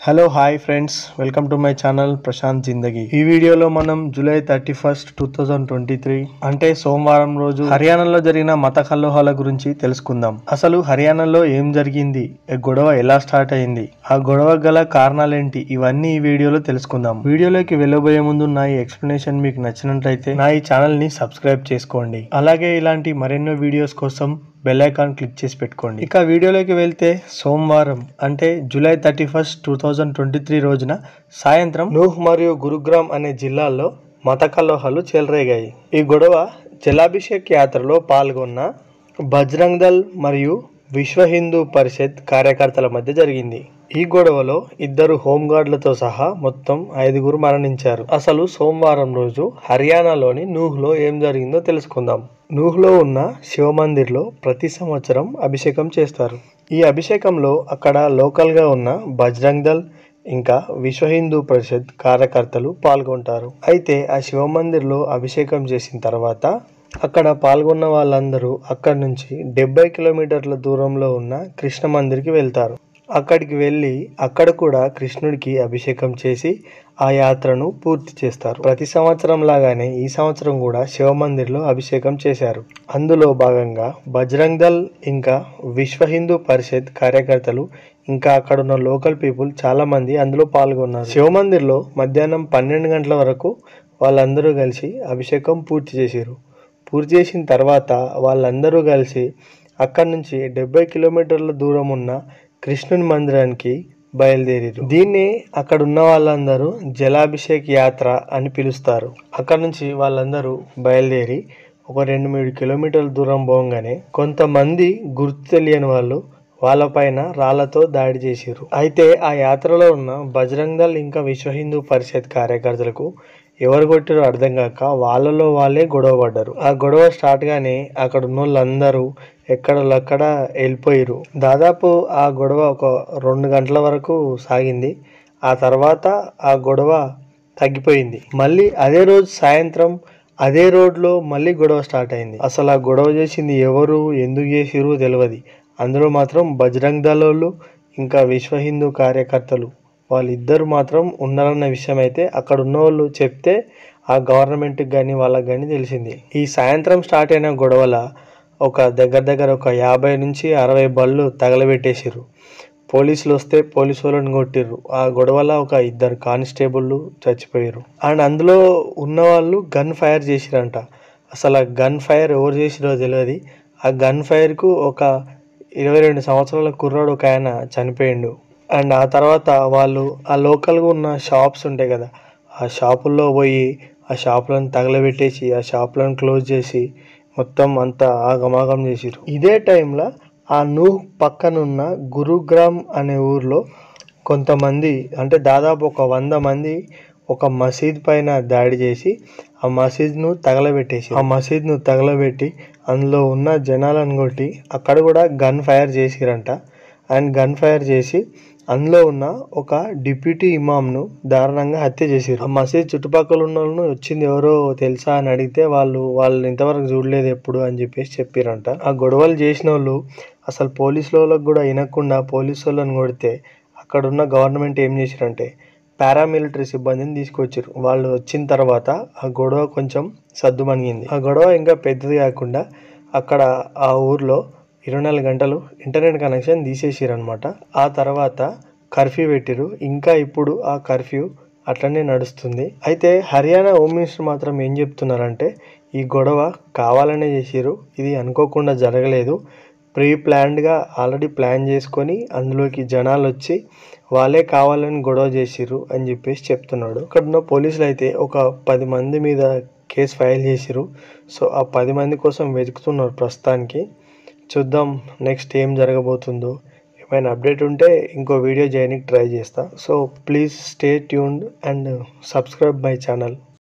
hello hi friends welcome to my channel Prashanth Zindagi ఈ వీడియోలో మనం July thirty first two thousand twenty three అంటే సోమవారం రోజు హర్యానాలో జరిగిన మత కల్లోహాల గురించి తెలుసుకుందాం అసలు హర్యానాలో ఏం జరిగింది ఈ గొడవ ఎలా స్టార్ట్ అయింది ఆ గొడవ గల కారణాలేంటి ఇవన్నీ ఈ వీడియోలో తెలుసుకుందాం వీడియోలోకి వెళ్ళబోయే ముందు నా ఈ ఎక్స్ప్లెనేషన్ మీకు నచ్చినట్లయితే నా ఈ ఛానల్ ని సబ్స్క్రైబ్ చేసుకోండి అలాగే ఇలాంటి మరెన్నో వీడియోస్ కోసం బెల్ ఐకాన్ క్లిక్ చేసి పెట్టుకోండి ఇక వీడియోలోకి వెళ్తే సోమవారం అంటే July thirty first two thousand twenty three రోజున సాయంత్రం నూహ్ మరియు గురుగ్రామ్ అనే జిల్లాల్లో మత కల్లోహాలు చెలరేగాయి ఈ గొడవ జలాభిషేక్ యాత్రలో పాల్గొన్న బజరంగ్ దళ్ మరియు విశ్వ హిందూ పరిషత్ కార్యకర్తల మధ్య జరిగింది ఈ గొడవలో ఇద్దరు హోంగార్డులతో సహా మొత్తం ఐదుగురు మరణించారు అసలు సోమవారం రోజు హర్యానాలోని నూహ్లో ఏం జరిగిందో తెలుసుకుందాం నూహ్లో ఉన్న శివ మందిర్లో ప్రతి సంవత్సరం అభిషేకం చేస్తారు ఈ అభిషేకంలో అక్కడ లోకల్గా ఉన్న బజరంగ్ దళ్ ఇంకా విశ్వ హిందూ పరిషత్ కార్యకర్తలు పాల్గొంటారు అయితే ఆ శివ మందిర్లో అభిషేకం చేసిన తర్వాత అక్కడ పాల్గొన్న వాళ్ళందరూ అక్కడి నుంచి డెబ్బై కిలోమీటర్ల దూరంలో ఉన్న కృష్ణ మందిర్కి వెళ్తారు అక్కడికి వెళ్ళి అక్కడ కూడా కృష్ణుడికి అభిషేకం చేసి ఆ యాత్రను పూర్తి చేస్తారు ప్రతి సంవత్సరం లాగానే ఈ సంవత్సరం కూడా శివ మందిర్లో అభిషేకం చేశారు అందులో భాగంగా బజరంగ్ దళ్ ఇంకా విశ్వ హిందూ పరిషత్ కార్యకర్తలు ఇంకా అక్కడ ఉన్న లోకల్ పీపుల్ చాలా మంది అందులో పాల్గొన్నారు శివ మందిర్లో మధ్యాహ్నం పన్నెండు గంటల వరకు వాళ్ళందరూ కలిసి అభిషేకం పూర్తి చేశారు పూర్తి చేసిన తర్వాత వాళ్ళందరూ కలిసి అక్కడి నుంచి డెబ్బై కిలోమీటర్ల దూరం ఉన్న కృష్ణుని మందిరానికి బయలుదేరారు దీన్ని అక్కడ ఉన్న వాళ్ళందరూ జలాభిషేక్ యాత్ర అని పిలుస్తారు అక్కడ నుంచి వాళ్ళందరూ బయలుదేరి ఒక రెండు మూడు కిలోమీటర్ల దూరం పోగానే కొంతమంది గుర్తు తెలియని వాళ్ళు వాళ్ళపైన రాళ్లతో దాడి చేశారు అయితే ఆ యాత్రలో ఉన్న బజరంగ్ దళ్ ఇంకా విశ్వ హిందూ పరిషత్ కార్యకర్తలకు ఎవరు కొట్టారో అర్థం కాక వాళ్ళలో వాళ్ళే గొడవ పడ్డారు ఆ గొడవ స్టార్ట్ గానే అక్కడ ఉన్న వాళ్ళందరూ ఎక్కడక్కడ వెళ్ళిపోయారు దాదాపు ఆ గొడవ ఒక రెండు గంటల వరకు సాగింది ఆ తర్వాత ఆ గొడవ తగ్గిపోయింది మళ్ళీ అదే రోజు సాయంత్రం అదే రోడ్లో మళ్ళీ గొడవ స్టార్ట్ అయింది అసలు ఆ గొడవ చేసింది ఎవరు ఎందుకు చేసిరు తెలియదు అందులో మాత్రం బజరంగ్ దళోళ్ళు ఇంకా విశ్వ హిందూ కార్యకర్తలు వాళ్ళిద్దరు మాత్రం ఉన్నారన్న విషయం అయితే అక్కడ ఉన్న వాళ్ళు చెప్తే ఆ గవర్నమెంట్కి కానీ వాళ్ళకి కానీ తెలిసింది ఈ సాయంత్రం స్టార్ట్ అయిన గొడవల ఒక దగ్గర దగ్గర ఒక యాభై నుంచి అరవై బళ్ళు తగలబెట్టేసారు పోలీసులు వస్తే పోలీసు వాళ్ళని కొట్టిర్రు ఆ గొడవల ఒక ఇద్దరు కానిస్టేబుళ్ళు చచ్చిపోయారు అండ్ అందులో ఉన్న వాళ్ళు గన్ ఫైర్ చేసిరంట అసలు ఆ గన్ ఫైర్ ఎవరు చేసిరో తెలియదు ఆ గన్ ఫైర్కు ఒక ఇరవై రెండు సంవత్సరాల కుర్రాడు ఒక ఆయన చనిపోయిండు అండ్ ఆ తర్వాత వాళ్ళు ఆ లోకల్గా ఉన్న షాప్స్ ఉంటాయి కదా ఆ షాపుల్లో పోయి ఆ షాపులను తగలబెట్టేసి ఆ షాపులను క్లోజ్ చేసి మొత్తం అంతా ఆగమాగం చేసిరు ఇదే టైంలో ఆ నూహ్ పక్కనున్న గురుగ్రామ్ అనే ఊర్లో కొంతమంది అంటే దాదాపు ఒక వంద మంది ఒక మసీద్ పైన దాడి చేసి ఆ మసీద్ను తగలబెట్టేసి ఆ మసీద్ను తగలబెట్టి అందులో ఉన్న జనాలను కొట్టి అక్కడ కూడా గన్ ఫైర్ చేసిరంట అండ్ గన్ ఫైర్ చేసి అందులో ఉన్న ఒక డిప్యూటీ ఇమామ్ను దారుణంగా హత్య చేసారు ఆ మసీద్ చుట్టుపక్కల ఉన్న వాళ్ళను వచ్చింది ఎవరో తెలుసా అని అడిగితే వాళ్ళు వాళ్ళు ఇంతవరకు చూడలేదు ఎప్పుడు అని చెప్పేసి చెప్పారంట ఆ గొడవలు చేసిన వాళ్ళు అసలు పోలీసు వాళ్ళకి కూడా వినకుండా పోలీసు వాళ్ళని కొడితే అక్కడ ఉన్న గవర్నమెంట్ ఏం చేశారంటే పారామిలిటరీ సిబ్బందిని తీసుకొచ్చారు వాళ్ళు వచ్చిన తర్వాత ఆ గొడవ కొంచెం సద్దుమణిగింది ఆ గొడవ ఇంకా పెద్దది కాకుండా అక్కడ ఆ ఊర్లో ఇరవై నాలుగు గంటలు ఇంటర్నెట్ కనెక్షన్ తీసేసారు అనమాట ఆ తర్వాత కర్ఫ్యూ పెట్టిరు ఇంకా ఇప్పుడు ఆ కర్ఫ్యూ అట్లనే నడుస్తుంది అయితే హర్యానా హోమ్ మినిస్టర్ మాత్రం ఏం చెప్తున్నారంటే ఈ గొడవ కావాలనే చేసిరు ఇది అనుకోకుండా జరగలేదు ప్రీ ప్లాన్డ్గా ఆల్రెడీ ప్లాన్ చేసుకొని అందులోకి జనాలు వచ్చి వాళ్ళే కావాలని గొడవ చేసిరు అని చెప్పేసి చెప్తున్నాడు ఇక్కడ ఉన్న పోలీసులు అయితే ఒక పది మంది మీద కేసు ఫైల్ చేసిరు సో ఆ పది మంది కోసం వెతుకుతున్నారు ప్రస్తుతానికి చూద్దాం నెక్స్ట్ ఏం జరగబోతుందో ఏమైనా అప్డేట్ ఉంటే ఇంకో వీడియో చేయడానికి ట్రై చేస్తా so please stay tuned and subscribe my channel